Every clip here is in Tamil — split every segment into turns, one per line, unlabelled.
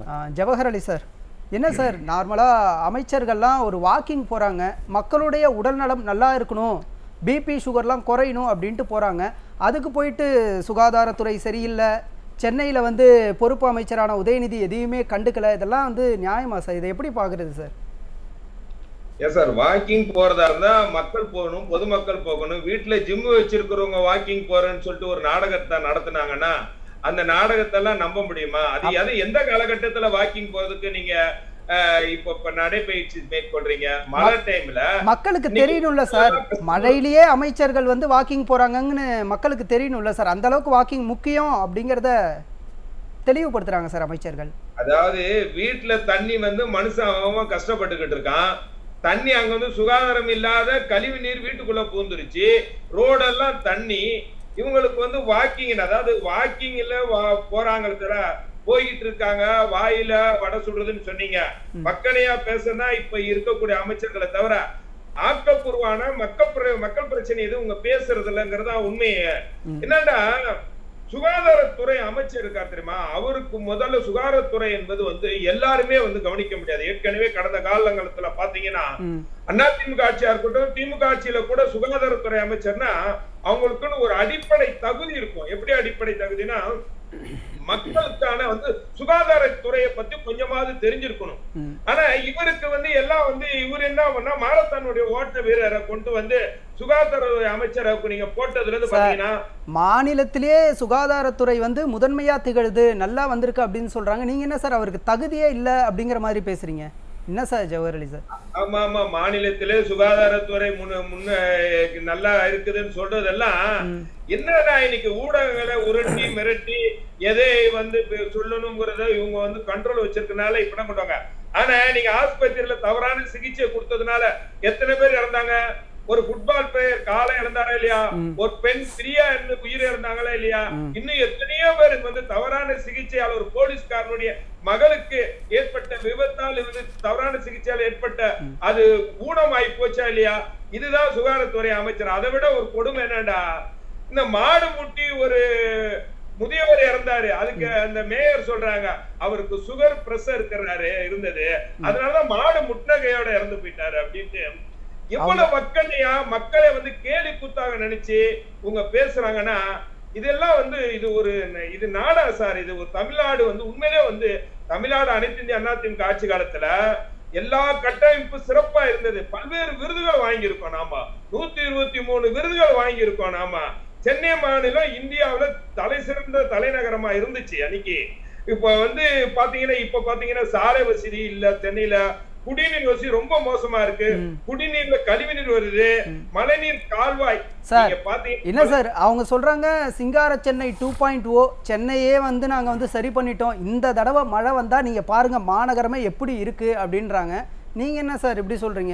ஆ, ஜவஹர் அலி சார் என்ன சார் நார்மலாக அமைச்சர்கள்லாம் ஒரு வாக்கிங் போகிறாங்க மக்களுடைய உடல்நலம் நல்லா இருக்கணும் பிபி சுகர்லாம் குறையணும் அப்படின்ட்டு போகிறாங்க அதுக்கு போயிட்டு சுகாதாரத்துறை சரியில்லை சென்னையில் வந்து பொறுப்பு அமைச்சரான உதயநிதி எதையுமே கண்டுக்கல இதெல்லாம் வந்து நியாயமா சார் இதை எப்படி பார்க்குறது சார்
ஏன் சார் வாக்கிங் போறதா இருந்தா மக்கள் போகணும் பொதுமக்கள் போகணும் வீட்டுல ஜிம் வச்சிருக்கிறவங்க வாக்கிங் போறேன்னு சொல்லிட்டு ஒரு நாடகத்தை நடத்துனாங்கன்னா அந்த நாடகத்தெல்லாம் நம்ப முடியுமா அது அது எந்த காலகட்டத்துல வாக்கிங் போறதுக்கு நீங்க அஹ், இப்ப இப்ப நடைபயிற்சி மேற்கொள்றீங்க மழை டைம்ல
மக்களுக்கு
இன்னைக்கு
தெரியணும்ல சார் மழையிலேயே அமைச்சர்கள் வந்து வாக்கிங் போகிறாங்கன்னு மக்களுக்கு தெரியணும்ல சார் அந்த அளவுக்கு வாக்கிங் முக்கியம் அப்படிங்கிறத தெளிவுபடுத்துகிறாங்க சார் அமைச்சர்கள்
அதாவது வீட்டுல தண்ணி வந்து மனுஷன் அவன் கஷ்டப்பட்டுக்கிட்டு இருக்கான் தண்ணி அங்க வந்து சுகாதாரம் இல்லாத கழிவு நீர் வீட்டுக்குள்ள பூந்துருச்சு ரோடெல்லாம் தண்ணி இவங்களுக்கு வந்து வாக்கிங் அதாவது வாக்கிங்ல போறாங்களே தவிர போய்கிட்டு இருக்காங்க வாயில வடை சுடுறதுன்னு சொன்னீங்க மக்களையா பேசுனா இப்ப இருக்கக்கூடிய அமைச்சர்களை தவிர ஆக்கப்பூர்வான மக்கள் பிர- மக்கள் பிரச்சனை எதுவும் உங்க பேசுறது இல்லைங்கிறதா உண்மையே என்னடா சுகாதாரத்துறை அமைச்சர் இருக்கார் தெரியுமா அவருக்கு முதல்ல சுகாதாரத்துறை என்பது வந்து எல்லாருமே வந்து கவனிக்க முடியாது ஏற்கனவே கடந்த காலங்கள்ல பாத்தீங்கன்னா
ம்
அதிமுக ஆட்சியா இருக்கட்டும் திமுக ஆட்சியில கூட சுகாதாரத்துறை அமைச்சர்னா அவங்களுக்குன்னு ஒரு அடிப்படை தகுதி இருக்கும் எப்படி அடிப்படை தகுதினா மக்களுக்கான வந்து சுகாதாரத்துறையை பத்தி கொஞ்சமாவது தெரிஞ்சிருக்கணும்
ம்
ஆனா இவருக்கு வந்து எல்லாம் வந்து இவர் என்ன பண்ணா மாரத்தானுடைய ஓட்ட வீரரை கொண்டு வந்து சுகாதாரத்துறை அமைச்சரை நீங்க போட்டதுல இருந்து பாத்தீங்கன்னா
மாநிலத்திலே சுகாதாரத்துறை வந்து முதன்மையா திகழுது நல்லா வந்திருக்கு அப்படின்னு சொல்றாங்க நீங்க என்ன சார் அவருக்கு தகுதியே இல்லை அப்படிங்கிற மாதிரி பேசுறீங்க என்ன சார் ஜவஹர் அலி சார்
ஆமா ஆமா மாநிலத்திலே சுகாதாரத்துறை முன்ன முன்ன நல்லா இருக்குதுன்னு சொல்றதெல்லாம்
ம்.
என்னடா இன்னைக்கு ஊடகங்களை உருட்டி மிரட்டி எதை வந்து பே- சொல்லணுங்கிறத இவங்க வந்து கண்ட்ரோல் வச்சிருக்கனால இப்படிதான் பண்ணுவாங்க ஆனா நீங்க ஆஸ்பத்திரியில தவறான சிகிச்சை கொடுத்ததுனால எத்தனை பேர் இறந்தாங்க ஒரு ஃபுட்பால் பிளேயர் காலை இழந்தாரா இல்லையா
ம்.
ஒரு பெண் பிரியா இருந்து உயிர் இறந்தாங்களா இல்லையா
ம்.
இன்னும் எத்தனையோ பேருக்கு வந்து தவறான சிகிச்சையால் ஒரு போலீஸ்காரனுடைய மகளுக்கு ஏற்பட்ட விபத்தால் இருந்து தவறான சிகிச்சையால் ஏற்பட்ட அது ஊனமாயி போச்சா இல்லையா இதுதான் சுகாதாரத்துறை அமைச்சர் அதை விட ஒரு கொடுமை என்னடா இந்த மாடு முட்டி ஒரு முதியவர் இறந்தாரு அதுக்கு அந்த மேயர் சொல்றாங்க அவருக்கு சுகர் பிரஷர் இருக்கிறாரு இருந்தது அதனாலதான் மாடு முட்னகையோட இறந்து போயிட்டாரு அப்படின்ட்டு எவ்வளவு மக்களையா மக்களை வந்து கேலி கூத்தாக நினைச்சு உங்க பேசுறாங்கன்னா இதெல்லாம் வந்து இது ஒரு இது நாடா சார் இது ஒரு தமிழ்நாடு வந்து உண்மையிலே வந்து தமிழ்நாடு அனைத்து இந்திய அண்ணா திமுக ஆட்சி காலத்துல எல்லா கட்டமைப்பு சிறப்பா இருந்தது பல்வேறு விருதுகள் வாங்கியிருக்கோம் நாம நூத்தி இருபத்தி மூணு விருதுகள் வாங்கியிருக்கோம் நாம சென்னை மாநிலம் இந்தியாவுல தலை சிறந்த தலைநகரமா இருந்துச்சு அன்னைக்கு இப்ப வந்து பாத்தீங்கன்னா இப்ப பாத்தீங்கன்னா சாலை வசதி இல்ல சென்னையில குடிநீர் வசதி ரொம்ப மோசமா இருக்கு
ம்.
குடிநீர்ல கழிவுநீர் வருது மழைநீர் கால்வாய்
சார்,
நீங்க பாத்தீங்க
என்ன சார் அவங்க சொல்றாங்க Singara Chennai two point o சென்னையே வந்து நாங்க வந்து சரி பண்ணிட்டோம் இந்த தடவை மழை வந்தா நீங்க பாருங்க மாநகரமே எப்படி இருக்கு அப்படின்றாங்க நீங்க என்ன சார் இப்படி சொல்றீங்க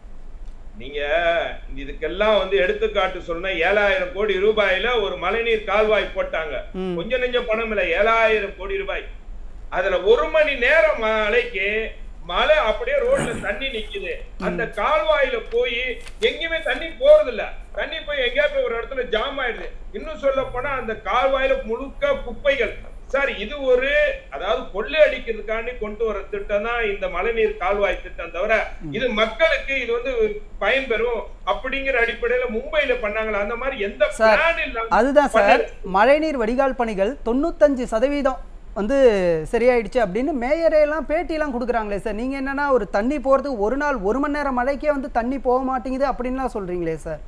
நீங்க இதுக்கெல்லாம் வந்து எடுத்துக்காட்டு சொன்னா ஏழாயிரம் கோடி ரூபாயில ஒரு மழைநீர் கால்வாய் போட்டாங்க
ம்.
கொஞ்சம் நெஞ்சம் பணம் இல்ல ஏழாயிரம் கோடி ரூபாய் அதுல ஒரு மணி நேரம் மழைக்கு மழை அப்படியே ரோட்ல தண்ணி நிக்குது அந்த கால்வாயில போய் எங்கேயுமே தண்ணி போறது இல்ல தண்ணி போய் எங்கேயா போய் ஒரு இடத்துல ஜாம் ஆயிடுது இன்னும் சொல்ல போனா அந்த கால்வாயில முழுக்க குப்பைகள் சார் இது ஒரு அதாவது கொள்ளை அடிக்கிறதுக்காண்டி கொண்டு வர திட்டம் தான் இந்த மழைநீர் கால்வாய் திட்டம் தவிர இது மக்களுக்கு இது வந்து பயன்பெறும் அப்படிங்கிற அடிப்படையில மும்பைல பண்ணாங்களா அந்த மாதிரி எந்த
சார்,
பிளான் இல்லாம
அதுதான் சார் மழைநீர் வடிகால் பணிகள் தொண்ணூத்தஞ்சு சதவீதம் வந்து சரியாயிடுச்சு அப்படின்னு மேயரே எல்லாம் பேட்டிலாம் கொடுக்குறாங்களே சார் நீங்க என்னன்னா ஒரு தண்ணி போறதுக்கு ஒரு நாள் ஒரு மணி நேரம் மழைக்கே வந்து தண்ணி போக மாட்டேங்குது அப்படின்லாம் சொல்றீங்களே சார்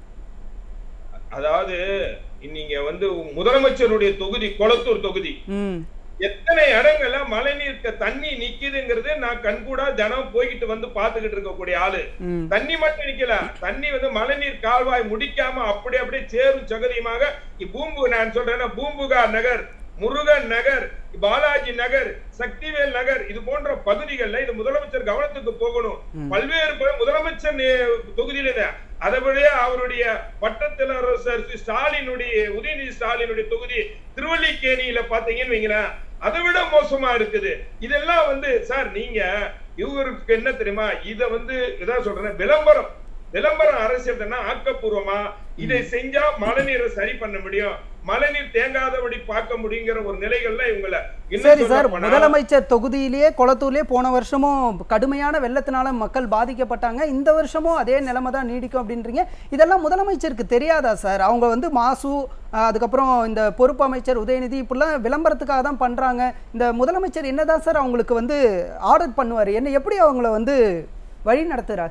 அதாவது நீங்க வந்து முதலமைச்சருடைய தொகுதி கொளத்தூர் தொகுதி
ம்
எத்தனை இடங்கள்ல மழைநீர் க- தண்ணி நிக்குதுங்கிறது நான் கண்கூடா தினம் போய்கிட்டு வந்து பாத்துக்கிட்டு இருக்கக்கூடிய ஆளு
ம்
தண்ணி மட்டும் நிக்கல தண்ணி வந்து மழைநீர் கால்வாய் முடிக்காம அப்படி அப்படியே சேரும் சகதியுமாக இ- பூம்பு நான் சொல்றேன்னா பூம்புகார் நகர் முருகன் நகர் பாலாஜி நகர் சக்திவேல் நகர் இது போன்ற பகுதிகளில் இது முதலமைச்சர் கவனத்துக்கு போகணும் பல்வேறு ப- முதலமைச்சர் நே- தொகுதியில இது. அதைவிட அவருடைய வட்டத்திலரசர் ஸ்ரீ ஸ்டாலினுடைய உதயநிதி ஸ்டாலினுடைய தொகுதி திருவல்லிக்கேணியில பாத்தீங்கன்னு வைங்களேன் அதை விட மோசமா இருக்குது இதெல்லாம் வந்து சார் நீங்க இவருக்கு என்ன தெரியுமா இத வந்து இதான் சொல்றேன் விளம்பரம் விளம்பரம் அரசியல் தானே ஆக்கப்பூர்வமா இதை செஞ்சா மழைநீரை சரி பண்ண முடியும் மழைநீர் தேங்காதபடி பார்க்க முடியுங்கிற ஒரு நிலைகள்ல இவங்கள இன்னும்
சரி சார்
சொல்லப் போனா-
முதலமைச்சர் தொகுதியிலேயே குளத்தூர்லேயே போன வருஷமும் கடுமையான வெள்ளத்தினால மக்கள் பாதிக்கப்பட்டாங்க இந்த வருஷமும் அதே நிலைமை தான் நீடிக்கும் அப்படின்றீங்க இதெல்லாம் முதலமைச்சருக்கு தெரியாதா சார் அவங்க வந்து மாசு அஹ், அதுக்கப்புறம் இந்த பொறுப்பு அமைச்சர் உதயநிதி இப்படிலாம் விளம்பரத்துக்காக தான் பண்ணுறாங்க இந்த முதலமைச்சர் என்னதான் சார் அவங்களுக்கு வந்து ஆர்டர் பண்ணுவார் என்ன எப்படி அவங்கள வந்து வழி நடத்துகிறார்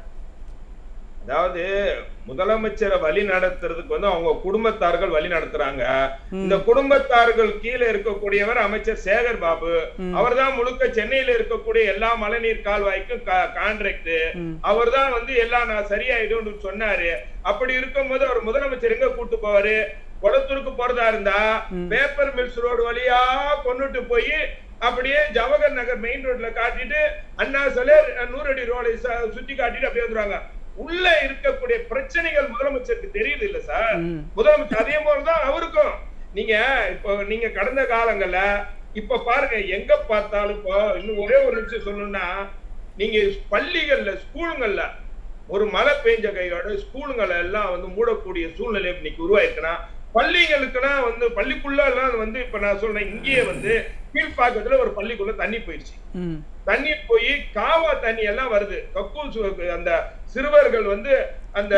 அதாவது முதலமைச்சரை வழி நடத்துறதுக்கு வந்து அவங்க குடும்பத்தார்கள் வழி நடத்துறாங்க இந்த குடும்பத்தார்கள் கீழே இருக்கக்கூடியவர் அமைச்சர் சேகர் பாபு அவர்தான் முழுக்க சென்னையில இருக்கக்கூடிய எல்லா மழைநீர் கால்வாய்க்கும் கான்ட்ராக்ட்
ம்.
அவர்தான் வந்து எல்லாம் நான் சரியாயிடும்னு சொன்னாரு அப்படி இருக்கும்போது அவர் முதலமைச்சர் எங்க கூட்டு போவாரு குளத்தூருக்கு போறதா இருந்தா பேப்பர் மில்ஸ் ரோடு வழியா கொண்டுட்டு போய் அப்படியே ஜவஹர் நகர் மெயின் ரோட்ல காட்டிட்டு அண்ணா சிலை நூறடி ரோடை ச- சுத்தி காட்டிட்டு அப்படியே வந்துருவாங்க உள்ள இருக்கக்கூடிய பிரச்சனைகள் முதலமைச்சருக்கு தெரியுது இல்ல சார்
ம்.
முதலமைச்சர் அதே போலதான் அவருக்கும் நீங்க இப்போ நீங்க கடந்த காலங்கள்ல இப்ப பாருங்க எங்க பார்த்தாலும் இப்போ இன்னும் ஒரே ஒரு நிமிஷம் சொல்லணும்னா நீங்க பள்ளிகள்ல ஸ்கூலுங்கள்ல ஒரு மழை பெஞ்ச கையோட ஸ்கூலுங்களை எல்லாம் வந்து மூடக்கூடிய சூழ்நிலை இன்னைக்கு உருவாயிருக்குன்னா பள்ளிகளுக்குன்னா வந்து பள்ளிக்குள்ள எல்லாம் வந்து இப்ப நான் சொல்றேன் இங்கேயே வந்து கீழ்ப்பாக்கத்துல ஒரு பள்ளிக்குள்ள தண்ணி போயிடுச்சு
ம்
தண்ணி போய் காவா தண்ணி எல்லாம் வருது கக்கூல் சு- அந்த சிறுவர்கள் வந்து அந்த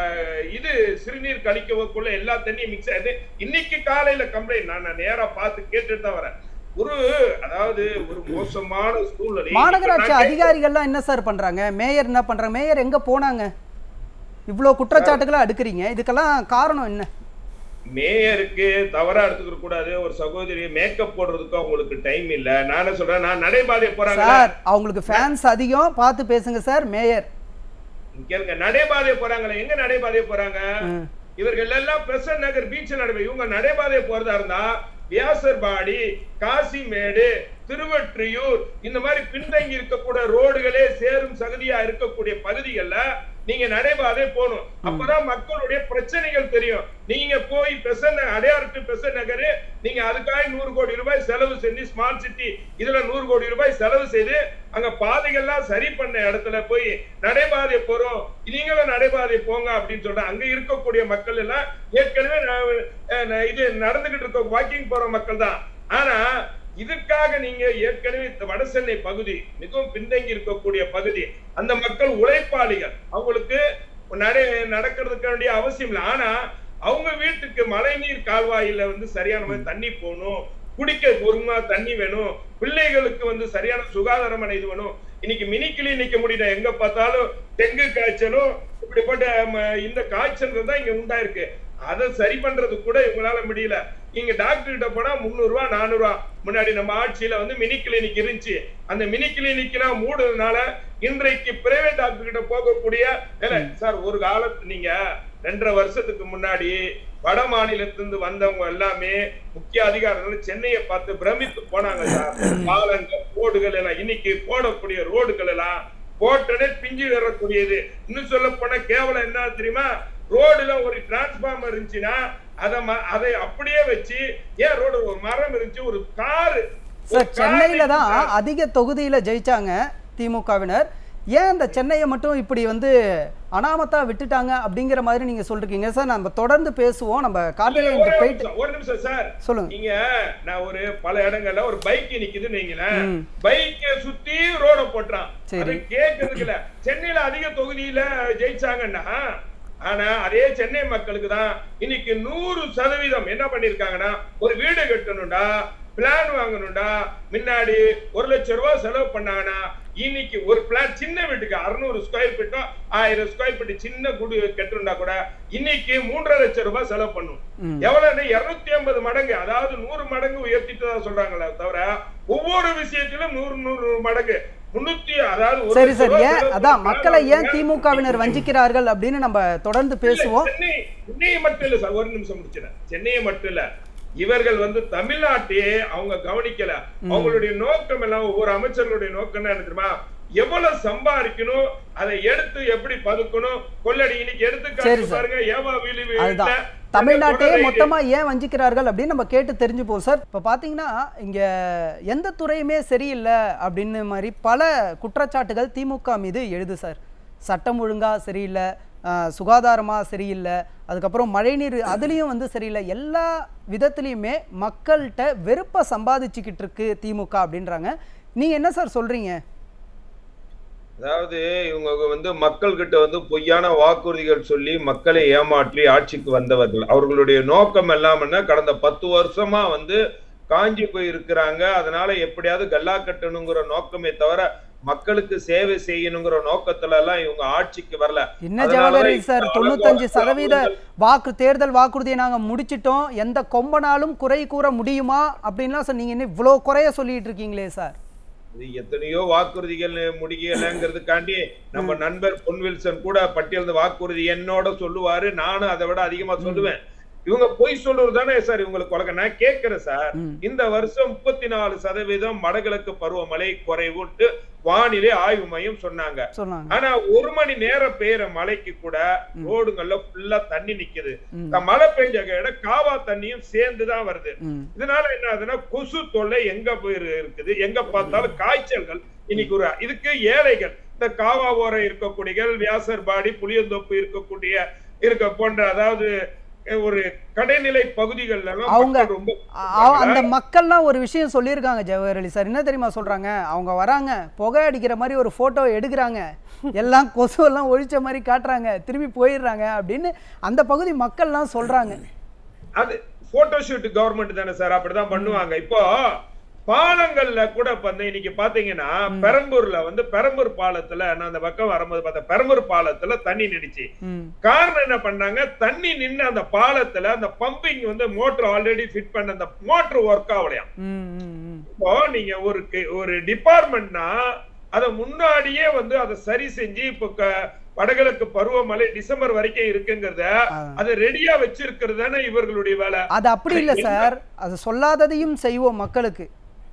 இது சிறுநீர் கழிக்கக்குள்ள எல்லா தண்ணியும் மிக்ஸ் ஆகுது இன்னைக்கு காலையில கம்ப்ளைண்ட் நான் நான் நேரா பார்த்து கேட்டுட்டு தான் வரேன் ஒரு அதாவது ஒரு மோசமான சூழ்நிலை
மாநகராட்சி
இப்ப நான்
அதிகாரிகள்லாம் என்ன சார் பண்றாங்க மேயர் என்ன பண்றாங்க மேயர் எங்க போனாங்க இவ்வளோ குற்றச்சாட்டுகளை அடுக்குறீங்க இதுக்கெல்லாம் காரணம் என்ன
மேயருக்கு தவறா எடுத்துக்க கூடாது ஒரு சகோதரி மேக்கப் போடுறதுக்கு அவங்களுக்கு டைம் இல்ல நான் என்ன சொல்றேன் நான் நடைபாதை போறாங்க
சார் அவங்களுக்கு ஃபேன்ஸ் அதிகம் பார்த்து பேசுங்க சார் மேயர்
கேளுங்க நடைபாதை போறாங்களே எங்க நடைபாதை போறாங்க
ம்.
இவர்கள் எல்லாம் பெசன் நகர் பீச் நடுவே இவங்க நடைபாதை போறதா இருந்தா வியாசர்பாடி காசிமேடு திருவற்றியூர் இந்த மாதிரி பின்தங்கி இருக்கக்கூடிய ரோடுகளே சேரும் சகதியா இருக்கக்கூடிய பகுதிகள்ல நீங்க நடைபாதை போகணும் அப்பதான் மக்களுடைய பிரச்சனைகள் தெரியும் நீங்க போய் பெசன் அடையாறு டு பெசன் நகர் நீங்க அதுக்காக நூறு கோடி ரூபாய் செலவு செஞ்சு ஸ்மார்ட் சிட்டி இதுல நூறு கோடி ரூபாய் செலவு செய்து அங்க பாதைகள்லாம் சரி பண்ண இடத்துல போய் நடைபாதை போறோம் நீங்களும் நடைபாதை போங்க அப்படின்னு சொல்றாங்க அங்க இருக்கக்கூடிய மக்கள் எல்லாம் ஏற்கனவே நான், அஹ், நான் இது நடந்துகிட்டு இருக்க வாக்கிங் போற மக்கள் தான் ஆனா இதுக்காக நீங்க ஏற்கனவே இந்த வடசென்னை பகுதி மிகவும் பின்தங்கி இருக்கக்கூடிய பகுதி அந்த மக்கள் உழைப்பாளிகள் அவங்களுக்கு நடை நடக்கிறதுக்கு வேண்டிய அவசியம் இல்லை ஆனா அவங்க வீட்டுக்கு மழைநீர் கால்வாயில வந்து சரியான மாதிரி தண்ணி போகணும் குடிக்க ஒருமா தண்ணி வேணும் பிள்ளைகளுக்கு வந்து சரியான சுகாதாரமான இது வேணும் இன்னைக்கு மினி கிளினிக்க முடியல எங்க பார்த்தாலும் டெங்கு காய்ச்சலும் இப்படிப்பட்ட ம, இந்த காய்ச்சல் தான் இங்க உண்டாயிருக்கு அதை சரி பண்றது கூட இவங்களால முடியல இங்க டாக்டர் கிட்ட போனா முந்நூறு ரூபா நானூறு ரூபா முன்னாடி நம்ம ஆட்சியில வந்து மினி கிளினிக் இருந்துச்சு அந்த மினி கிளினிக் எல்லாம் மூடுறதுனால இன்றைக்கு பிரைவேட் டாக்டர் கிட்ட போகக்கூடிய இல்ல சார் ஒரு காலத்து நீங்க ரெண்டரை வருஷத்துக்கு முன்னாடி வட மாநிலத்திலிருந்து வந்தவங்க எல்லாமே முக்கிய அதிகாரிகள் சென்னையை பார்த்து பிரமித்து போனாங்க சார் பாலங்கள் ரோடுகள் எல்லாம் இன்னைக்கு போடக்கூடிய ரோடுகள் எல்லாம் போட்டனே பிஞ்சு வரக்கூடியது இன்னும் சொல்ல போனா கேவலம் என்ன தெரியுமா ரோடுல ஒரு டிரான்ஸ்பார்மர் இருந்துச்சுன்னா அதை ம- அதை அப்படியே வச்சு ஏன் ரோடு ஒரு மரம் இருந்துச்சு ஒரு காரு
சார் சென்னையில தான் அதிக தொகுதியில ஜெயிச்சாங்க திமுகவினர் ஏன் இந்த சென்னையை மட்டும் இப்படி வந்து அனாமத்தா விட்டுட்டாங்க அப்படிங்கிற மாதிரி நீங்க சொல்றீங்க சார் நம்ம தொடர்ந்து பேசுவோம் நம்ம
ஒரு
கார்த்திகேயன் போயிட்டு
நிமிஷம், ஒரு நிமிஷம் சார்
சொல்லுங்க
நீங்க நான் ஒரு பல இடங்கள்ல ஒரு பைக் நிக்குதுன்னு வைங்களேன்
ம்.
பைக்கை சுத்தி ரோட போட்டுறான்
சரி.
அது கேக்குறதுக்கு இல்ல சென்னையில அதிக தொகுதியில ஜெயிச்சாங்கன்னா ஆனா அதே சென்னை மக்களுக்கு தான் இன்னைக்கு நூறு சதவீதம் என்ன பண்ணிருக்காங்கன்னா ஒரு வீடு கட்டணும்டா பிளான் வாங்கணும்டா முன்னாடி ஒரு லட்சம் ரூபாய் செலவு பண்ணாங்கன்னா இன்னைக்கு ஒரு பிளான் சின்ன வீட்டுக்கு அறுநூறு ஸ்கொயர் ஃபீட்டோ ஆயிரம் ஸ்கொயர் ஃபீட் சின்ன குடி கட்டணும்டா கூட இன்னைக்கு மூன்றரை லட்சம் ரூபாய் செலவு பண்ணும்
ம்.
எவ்வளவு இருநூத்தி ஐம்பது மடங்கு அதாவது நூறு மடங்கு உயர்த்திட்டு தான் சொல்றாங்களே தவிர ஒவ்வொரு விஷயத்திலும் நூறு நூறு மடங்கு முன்னூத்தி அதாவது ஒரு
சரி
லட்சம்
சார்
ரூபாய்
ஏன்
செலவு
அதான்
பண்ணி
மக்களை
plan
ஏன்
வாங்குங்க.
திமுகவினர் வஞ்சிக்கிறார்கள் அப்படின்னு நம்ம தொடர்ந்து பேசுவோம்
சென்னை சென்னையை மட்டும் இல்ல சார் ஒரு நிமிஷம் முடிச்சிடறேன் சென்னையை மட்டும் இல்ல இவர்கள் வந்து தமிழ்நாட்டையே அவங்க கவனிக்கல அவங்களுடைய நோக்கம் எல்லாம் ஒவ்வொரு அமைச்சர்களுடைய நோக்கம் என்ன தெரியுமா எவ்வளவு சம்பாதிக்கணும் அதை எடுத்து எப்படி பதுக்கணும் கொள்ளடி இன்னைக்கு எடுத்து
சரி
காட்டு
சார்.
பாருங்க ஏவா வீலி
அதுதான்
வீட்டுல
தமிழ்நாட்டையே
தொடர்
மொத்தமா ஏன் வஞ்சிக்கிறார்கள் அப்படின்னு நம்ம கேட்டு தெரிஞ்சுப்போம் சார் இப்போ பார்த்தீங்கன்னா இங்க எந்த துறையுமே சரியில்லை அப்படின்னு மாதிரி பல குற்றச்சாட்டுகள் திமுக மீது எழுது சார் சட்டம் ஒழுங்கா சரியில்லை சுகாதாரமாக சரியில்லை அதுக்கப்புறம் மழைநீர் அதுலேயும் வந்து சரியில்லை எல்லா விதத்துலேயுமே மக்கள்கிட்ட வெறுப்பை சம்பாதிச்சுக்கிட்டு இருக்கு திமுக அப்படின்றாங்க நீங்கள் என்ன சார் சொல்கிறீங்க
அதாவது இவங்க வந்து மக்கள் கிட்ட வந்து பொய்யான வாக்குறுதிகள் சொல்லி மக்களை ஏமாற்றி ஆட்சிக்கு வந்தவர்கள் அவர்களுடைய நோக்கம் எல்லாம் என்ன கடந்த பத்து வருஷமா வந்து காஞ்சி போய் இருக்கிறாங்க அதனால எப்படியாவது கல்லா கட்டணுங்கிற நோக்கமே தவிர மக்களுக்கு சேவை செய்யணுங்கிற நோக்கத்துல எல்லாம் இவங்க ஆட்சிக்கு வரல
என்ன
அதனாலதான்
ஜவஹரி
இந்த
சார்
அளவுக்கு
தொண்ணூத்தஞ்சு சதவீத
அவர்கள்
வாக்கு தேர்தல் வாக்குறுதியை நாங்கள் முடிச்சிட்டோம் எந்த கொம்பனாலும் குறை கூற முடியுமா அப்படின்லாம் சார் நீங்கள் என்ன இவ்வளோ குறைய சொல்லிட்டு இருக்கீங்களே சார்
இது எத்தனையோ வாக்குறுதிகள் முடியலைங்கிறதுக்காண்டி நம்ம நண்பர் பொன்வில்சன் கூட பட்டியல் வாக்குறுதி என்னோட சொல்லுவாரு நானும் அதை விட அதிகமா சொல்லுவேன் இவங்க பொய் சொல்றது தானே சார் இவங்களுக்கு உலக நான் கேட்கிறேன் சார்
ம்.
இந்த வருஷம் முப்பத்தி நாலு சதவீதம் வடகிழக்கு பருவமழை குறைவுட்டு வானிலை ஆய்வு மையம் சொன்னாங்க
சொன்னாங்க
ஆனா ஒரு மணி நேரம் பெய்யற மழைக்கு கூட ரோடுங்கள்ல ஃபுல்லா தண்ணி நிக்குது
ம்.
இந்த மழை பெஞ்ச இடம் காவா தண்ணியும் சேர்ந்துதான் வருது
ம்
இதனால என்ன ஆகுதுன்னா கொசு தொல்லை எங்க போய் இருக்குது எங்க பார்த்தாலும் காய்ச்சல்கள் இன்னைக்கு ஒரு இதுக்கு ஏழைகள் இந்த காவா ஓரம் இருக்கக்கூடிய வியாசர்பாடி புளியந்தோப்பு இருக்கக்கூடிய இருக்க போன்ற அதாவது அஹ், ஒரு கடைநிலை பகுதிகள்ல எல்லாம்
அவங்க-
மக்கள் ரொம்ப
அ- அந்த மக்கள்லாம் ஒரு விஷயம் சொல்லியிருக்காங்க ஜவஹர்லி சார் என்ன தெரியுமா சொல்றாங்க அவங்க வராங்க புகை அடிக்கிற மாதிரி ஒரு போட்டோ எடுக்கிறாங்க எல்லாம் கொசுவெல்லாம் ஒழிச்ச மாதிரி காட்டுறாங்க திரும்பி போயிடுறாங்க அப்படின்னு அந்த பகுதி மக்கள்லாம் சொல்றாங்க
அது போட்டோ ஷூட் கவர்மெண்ட் தானே சார் அப்படிதான் பண்ணுவாங்க இப்போ பாலங்கள்ல கூட வந்து இன்னைக்கு பாத்தீங்கன்னா பெரம்பூர்ல வந்து பெரம்பூர் பாலத்துல நான் அந்த பக்கம் வரும்போது பார்த்தேன் பெரம்பூர் பாலத்துல தண்ணி நின்னுச்சு
ம்
காரணம் என்ன பண்ணாங்க தண்ணி நின்னு அந்த பாலத்துல அந்த பம்பிங் வந்து மோட்டர் ஆல்ரெடி ஃபிட் பண்ண அந்த மோட்டர் ஒர்க் ஆகலையாம்
ம் ம் ம்
இப்போ நீங்க ஒரு கே- ஒரு டிபார்ட்மெண்ட்னா அத முன்னாடியே வந்து அதை சரி செஞ்சு இப்போ க- வடகிழக்கு பருவமழை டிசம்பர் வரைக்கும் இருக்குங்கிறத
ஆ.
அதை ரெடியா வச்சிருக்கிறது தானே இவர்களுடைய வேலை
அது அப்படி இல்லை சார் அது சொல்லாததையும் செய்வோம் மக்களுக்கு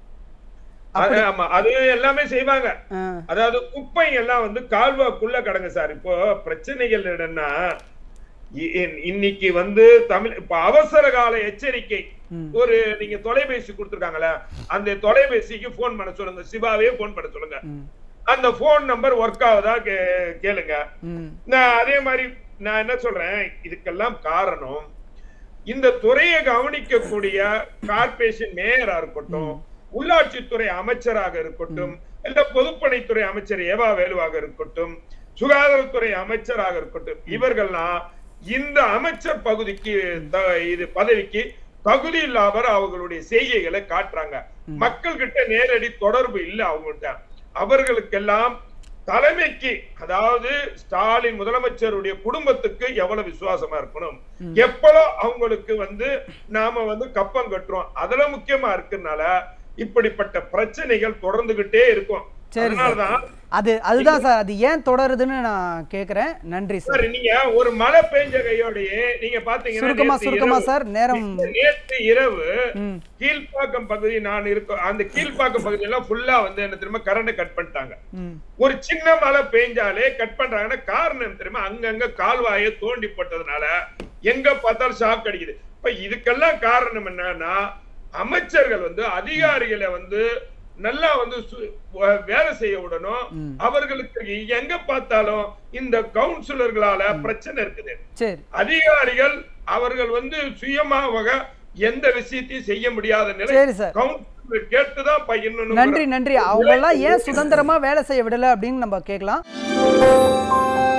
அது ஆமா அது எல்லாமே செய்வாங்க
ஆ,
அதாவது குப்பை எல்லாம் வந்து கால்வாக்குள்ள கடங்க சார் இப்போ பிரச்சனைகள் என்னன்னா இ- இன்- இன்னைக்கு வந்து தமிழ் இப்ப அவசர கால எச்சரிக்கை
ம்.
ஒரு நீங்க தொலைபேசி கொடுத்துருக்காங்களே அந்த தொலைபேசிக்கு போன் பண்ண சொல்லுங்க சிவாவே போன் பண்ண சொல்லுங்க
ம்
அந்த போன் நம்பர் ஒர்க் ஆகுதா கே- கேளுங்க
ம்
நான் அதே மாதிரி நான் என்ன சொல்றேன் இதுக்கெல்லாம் காரணம் இந்த துறையை கவனிக்கக்கூடிய கார்பரேஷன் மேயரா இருக்கட்டும் உள்ளாட்சித்துறை அமைச்சராக இருக்கட்டும் இல்ல பொதுப்பணித்துறை அமைச்சர் ஏவா வேலுவாக இருக்கட்டும் சுகாதாரத்துறை அமைச்சராக இருக்கட்டும் இவர்கள்லாம் இந்த அமைச்சர் பகுதிக்கு த- இது பதவிக்கு தகுதி இல்லாதவர் அவர்களுடைய செய்கைகளை காட்டுறாங்க மக்கள் கிட்ட நேரடி தொடர்பு இல்லை அவங்ககிட்ட அவர்களுக்கெல்லாம் தலைமைக்கு அதாவது ஸ்டாலின் முதலமைச்சருடைய குடும்பத்துக்கு எவ்வளவு விசுவாசமா இருக்கணும் எப்பளோ அவங்களுக்கு வந்து நாம வந்து கப்பம் கட்டுறோம் அதுல முக்கியமா இருக்குனால இப்படிப்பட்ட பிரச்சனைகள் தொடர்ந்துகிட்டே இருக்கும்
சரி சார்
அதனாலதான்
அது அதுதான் சார் அது ஏன் தொடருதுன்னு நான் கேட்குறேன் நன்றி சார்
சார் நீங்க ஒரு மழை பெஞ்ச கையோடயே நீங்க பாத்தீங்கன்னா
சுருக்கமா
நேத்து
சுருக்கமா
இரவு-
சார் நேரம்
நேற்று இரவு
ம்
கீழ்ப்பாக்கம் பகுதி நான் இருக்க அந்த கீழ்ப்பாக்கம் பகுதி எல்லாம் ஃபுல்லா வந்து என்ன திரும்ப கரண்ட் கட் பண்ணிட்டாங்க
ம்
ஒரு சின்ன மழை பெஞ்சாலே கட் பண்றாங்கன்னா காரணம் என்ன தெரியுமா அங்கங்க கால்வாயை தோண்டி போட்டதுனால எங்க பார்த்தாலும் ஷாக் அடிக்குது இப்ப இதுக்கெல்லாம் காரணம் என்னன்னா அமைச்சர்கள் வந்து அதிகாரிகளை வந்து நல்லா வந்து சு- வ- வேலை செய்ய விடணும்
ம்.
அவர்களுக்கு எங்க பார்த்தாலும் இந்த கவுன்சிலர்களால பிரச்சனை இருக்குது
சரி
அதிகாரிகள் அவர்கள் வந்து சுயமாக எந்த விஷயத்தையும் செய்ய முடியாத நிலை
சரி சார்
கவுன்சிலர் கேட்டுதான் பையன்
நன்றி நன்றி அவங்கெல்லாம் ஏன் சுதந்திரமா வேலை செய்ய விடல அப்படின்னு நம்ம கேட்கலாம்